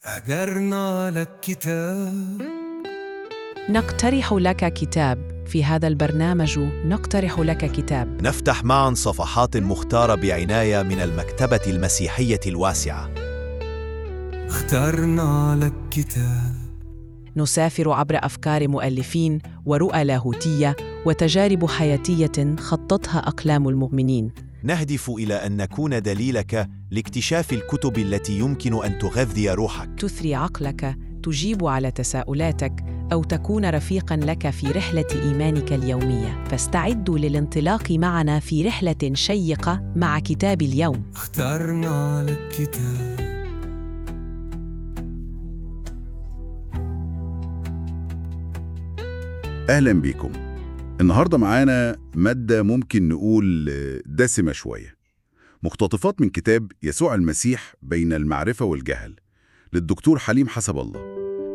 أجرنا لك كتاب نقترح لك كتاب في هذا البرنامج نقترح لك كتاب نفتح معا صفحات مختارة بعناية من المكتبة المسيحية الواسعة اخترنا لك كتاب نسافر عبر افكار مؤلفين ورؤى لاهوتيه وتجارب حياتيه خطتها اقلام المؤمنين نهدف إلى أن نكون دليلك لاكتشاف الكتب التي يمكن أن تغذي روحك تثري عقلك تجيب على تساؤلاتك او تكون رفيقا لك في رحله ايمانك اليوميه فاستعدوا للانطلاق معنا في رحله شيقه مع كتاب اليوم اخترنا لك كتاب أهلا بيكم النهاردة معانا مادة ممكن نقول آه، دسمة شوية مقتطفات من كتاب يسوع المسيح بين المعرفة والجهل للدكتور حليم حسب الله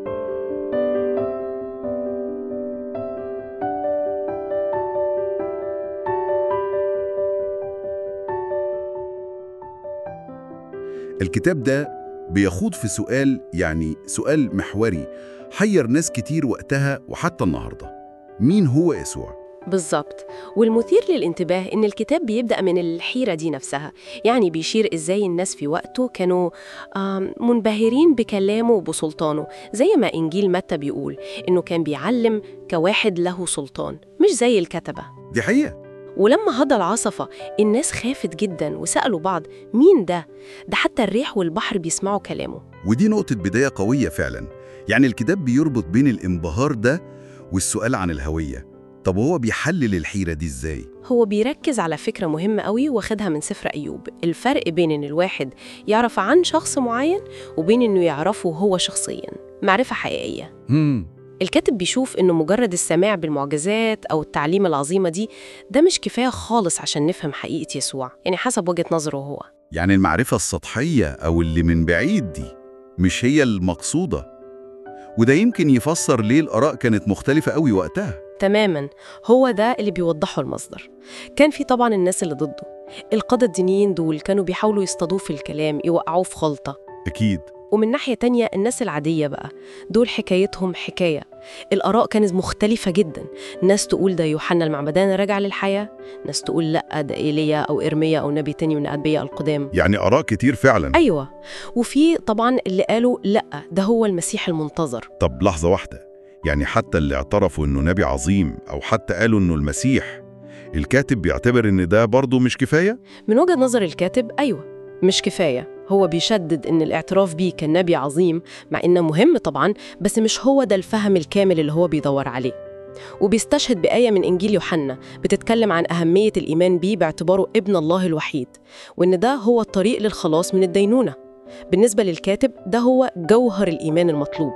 الكتاب ده بيخوض في سؤال يعني سؤال محوري حير ناس كتير وقتها وحتى النهاردة مين هو يسوع؟ بالظبط والمثير للانتباه إن الكتاب بيبدأ من الحيرة دي نفسها يعني بيشير إزاي الناس في وقته كانوا آم، منبهرين بكلامه وبسلطانه زي ما إنجيل متى بيقول إنه كان بيعلم كواحد له سلطان مش زي الكتبة دي حقيقة ولما هضى العصفة الناس خافت جدا وسألوا بعض مين ده؟ ده حتى الريح والبحر بيسمعوا كلامه ودي نقطة بداية قوية فعلا يعني الكتاب بيربط بين الانبهار ده والسؤال عن الهوية طب هو بيحلل الحيرة دي ازاي؟ هو بيركز على فكرة مهمة قوي واخدها من سفر أيوب الفرق بين إن الواحد يعرف عن شخص معين وبين إنه يعرفه هو شخصيا معرفة حقيقية هم الكاتب بيشوف إنه مجرد السماع بالمعجزات أو التعليم العظيمة دي ده مش كفاية خالص عشان نفهم حقيقة يسوع يعني حسب وجهة نظره هو يعني المعرفة السطحية أو اللي من بعيد دي مش هي المقصودة وده يمكن يفسر ليه الآراء كانت مختلفة قوي وقتها تماما هو ده اللي بيوضحه المصدر كان في طبعا الناس اللي ضده القادة الدينيين دول كانوا بيحاولوا يصطادوه في الكلام يوقعوه في خلطة أكيد ومن ناحية تانية الناس العادية بقى دول حكايتهم حكاية الآراء كانت مختلفة جدا ناس تقول ده يوحنا المعمدان رجع للحياة ناس تقول لأ ده إيليا أو إرميا أو نبي تاني من الأنبياء القدام يعني آراء كتير فعلا أيوة وفي طبعا اللي قالوا لأ ده هو المسيح المنتظر طب لحظة واحدة يعني حتى اللي اعترفوا إنه نبي عظيم أو حتى قالوا إنه المسيح الكاتب بيعتبر إن ده برضه مش كفاية؟ من وجهة نظر الكاتب أيوة مش كفاية هو بيشدد إن الاعتراف بيه كنبي عظيم مع إنه مهم طبعا بس مش هو ده الفهم الكامل اللي هو بيدور عليه وبيستشهد بآية من إنجيل يوحنا بتتكلم عن أهمية الإيمان بيه باعتباره ابن الله الوحيد وإن ده هو الطريق للخلاص من الدينونة بالنسبة للكاتب ده هو جوهر الإيمان المطلوب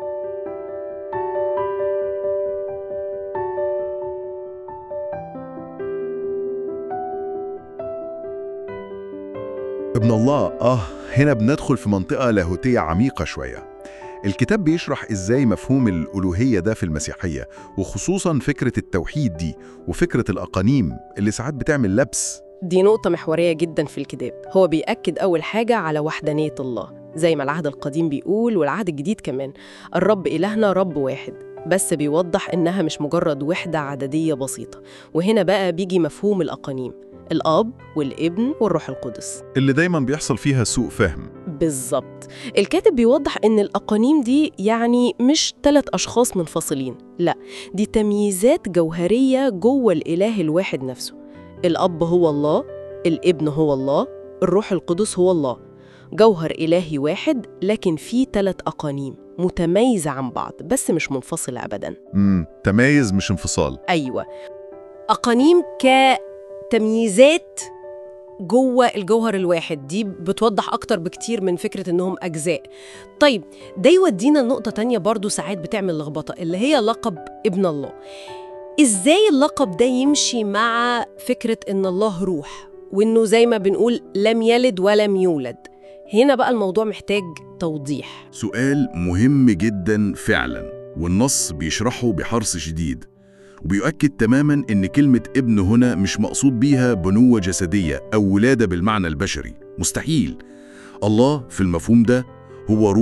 ابن الله آه هنا بندخل في منطقة لاهوتية عميقة شوية الكتاب بيشرح إزاي مفهوم الألوهية ده في المسيحية وخصوصا فكرة التوحيد دي وفكرة الأقانيم اللي ساعات بتعمل لبس دي نقطة محورية جدا في الكتاب هو بيأكد أول حاجة على وحدانية الله زي ما العهد القديم بيقول والعهد الجديد كمان الرب إلهنا رب واحد بس بيوضح إنها مش مجرد وحدة عددية بسيطة وهنا بقى بيجي مفهوم الأقانيم الأب والابن والروح القدس اللي دايما بيحصل فيها سوء فهم بالظبط الكاتب بيوضح إن الأقانيم دي يعني مش ثلاث أشخاص منفصلين لا دي تمييزات جوهرية جوه الإله الواحد نفسه الأب هو الله الابن هو الله الروح القدس هو الله جوهر إلهي واحد لكن فيه ثلاث أقانيم متميزة عن بعض بس مش منفصلة أبدا امم تمايز مش انفصال أيوة أقانيم كتمييزات جوه الجوهر الواحد دي بتوضح أكتر بكتير من فكرة إنهم أجزاء طيب ده يودينا لنقطة تانية برضو ساعات بتعمل لخبطة اللي هي لقب ابن الله إزاي اللقب ده يمشي مع فكرة إن الله روح وإنه زي ما بنقول لم يلد ولم يولد هنا بقى الموضوع محتاج توضيح سؤال مهم جدا فعلا والنص بيشرحه بحرص شديد وبيؤكد تماما ان كلمة ابن هنا مش مقصود بيها بنوة جسدية او ولادة بالمعنى البشري مستحيل الله في المفهوم ده هو روح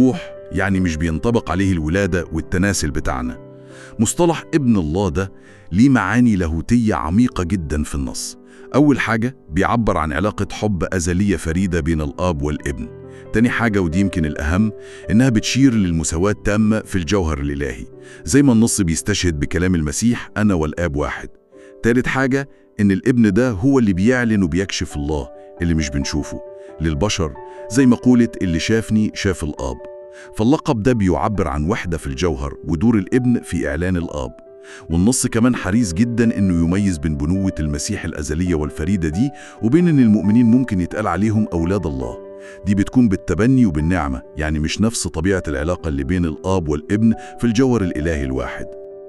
يعني مش بينطبق عليه الولادة والتناسل بتاعنا مصطلح ابن الله ده ليه معاني لاهوتية عميقة جدا في النص أول حاجة بيعبر عن علاقة حب أزلية فريدة بين الآب والابن تاني حاجة ودي يمكن الأهم إنها بتشير للمساواة التامة في الجوهر الإلهي زي ما النص بيستشهد بكلام المسيح أنا والآب واحد تالت حاجة إن الابن ده هو اللي بيعلن وبيكشف الله اللي مش بنشوفه للبشر زي ما قولت اللي شافني شاف الآب فاللقب ده بيعبر عن وحدة في الجوهر ودور الابن في إعلان الآب والنص كمان حريص جدا إنه يميز بين بنوة المسيح الأزلية والفريدة دي وبين إن المؤمنين ممكن يتقال عليهم أولاد الله دي بتكون بالتبني وبالنعمة يعني مش نفس طبيعة العلاقة اللي بين الآب والابن في الجوهر الإلهي الواحد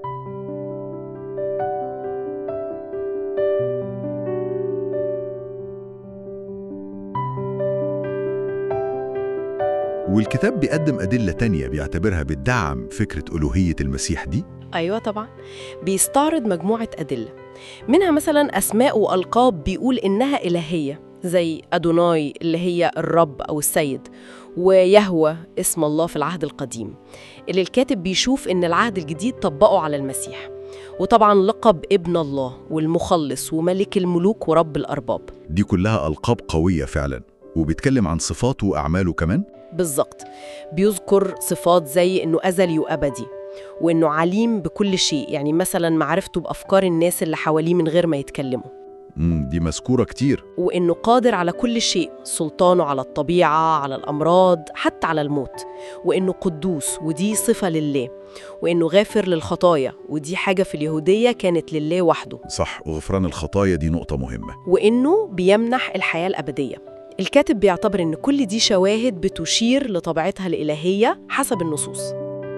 والكتاب بيقدم أدلة تانية بيعتبرها بتدعم فكرة ألوهية المسيح دي أيوة طبعا بيستعرض مجموعة أدلة منها مثلا أسماء وألقاب بيقول إنها إلهية زي أدوناي اللي هي الرب أو السيد ويهوى اسم الله في العهد القديم اللي الكاتب بيشوف إن العهد الجديد طبقه على المسيح وطبعا لقب ابن الله والمخلص وملك الملوك ورب الأرباب دي كلها ألقاب قوية فعلا وبيتكلم عن صفاته وأعماله كمان بالظبط بيذكر صفات زي إنه أزلي وأبدي وإنه عليم بكل شيء يعني مثلا معرفته بأفكار الناس اللي حواليه من غير ما يتكلموا مم دي مذكورة كتير وإنه قادر على كل شيء سلطانه على الطبيعة على الأمراض حتى على الموت وإنه قدوس ودي صفة لله وإنه غافر للخطايا ودي حاجة في اليهودية كانت لله وحده صح وغفران الخطايا دي نقطة مهمة وإنه بيمنح الحياة الأبدية الكاتب بيعتبر إن كل دي شواهد بتشير لطبيعتها الإلهية حسب النصوص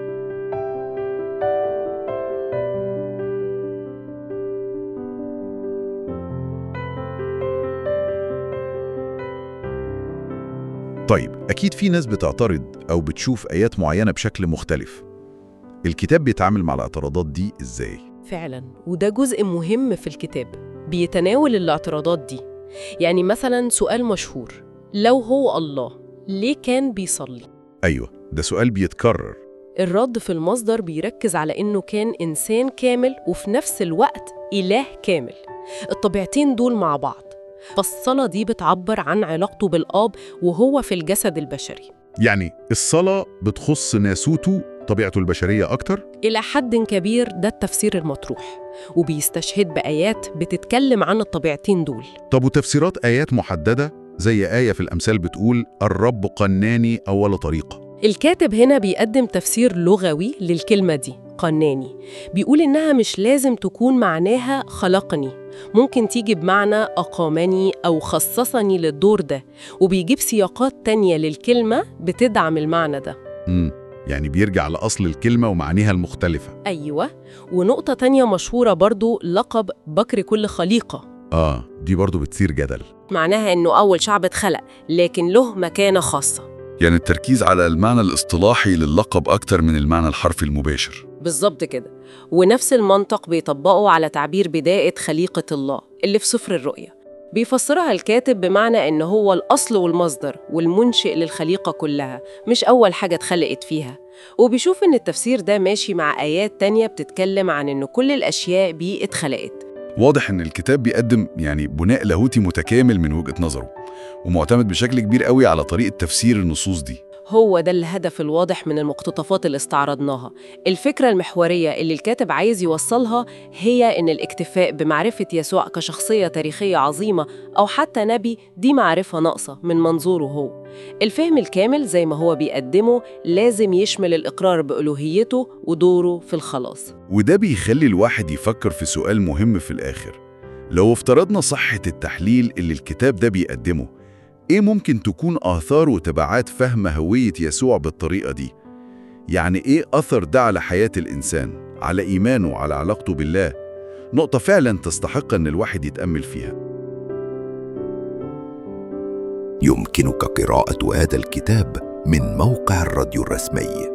طيب أكيد في ناس بتعترض أو بتشوف آيات معينة بشكل مختلف الكتاب بيتعامل مع الاعتراضات دي إزاي؟ فعلا وده جزء مهم في الكتاب بيتناول الاعتراضات دي يعني مثلا سؤال مشهور لو هو الله ليه كان بيصلي؟ أيوة ده سؤال بيتكرر الرد في المصدر بيركز على إنه كان إنسان كامل وفي نفس الوقت إله كامل الطبيعتين دول مع بعض فالصلاة دي بتعبر عن علاقته بالآب وهو في الجسد البشري يعني الصلاة بتخص ناسوته طبيعته البشرية أكتر؟ إلى حد كبير ده التفسير المطروح وبيستشهد بآيات بتتكلم عن الطبيعتين دول طب وتفسيرات آيات محددة زي آية في الأمثال بتقول الرب قناني أول طريقة الكاتب هنا بيقدم تفسير لغوي للكلمة دي قناني بيقول إنها مش لازم تكون معناها خلقني ممكن تيجي بمعنى أقامني أو خصصني للدور ده وبيجيب سياقات تانية للكلمة بتدعم المعنى ده امم يعني بيرجع لأصل الكلمة ومعانيها المختلفة أيوة ونقطة تانية مشهورة برضو لقب بكر كل خليقة آه دي برضو بتثير جدل معناها إنه أول شعب اتخلق لكن له مكانة خاصة يعني التركيز على المعنى الاصطلاحي للقب أكتر من المعنى الحرفي المباشر بالظبط كده ونفس المنطق بيطبقه على تعبير بداية خليقة الله اللي في سفر الرؤيا بيفسرها الكاتب بمعنى إن هو الأصل والمصدر والمنشئ للخليقة كلها مش أول حاجة اتخلقت فيها وبيشوف إن التفسير ده ماشي مع آيات تانية بتتكلم عن إن كل الأشياء بيه اتخلقت واضح إن الكتاب بيقدم يعني بناء لاهوتي متكامل من وجهة نظره ومعتمد بشكل كبير قوي على طريقة تفسير النصوص دي هو ده الهدف الواضح من المقتطفات اللي استعرضناها الفكرة المحورية اللي الكاتب عايز يوصلها هي إن الاكتفاء بمعرفة يسوع كشخصية تاريخية عظيمة أو حتى نبي دي معرفة ناقصة من منظوره هو الفهم الكامل زي ما هو بيقدمه لازم يشمل الإقرار بألوهيته ودوره في الخلاص وده بيخلي الواحد يفكر في سؤال مهم في الآخر لو افترضنا صحة التحليل اللي الكتاب ده بيقدمه إيه ممكن تكون آثار وتبعات فهم هوية يسوع بالطريقة دي؟ يعني إيه أثر ده على حياة الإنسان، على إيمانه، على علاقته بالله؟ نقطة فعلا تستحق أن الواحد يتأمل فيها يمكنك قراءة هذا الكتاب من موقع الراديو الرسمي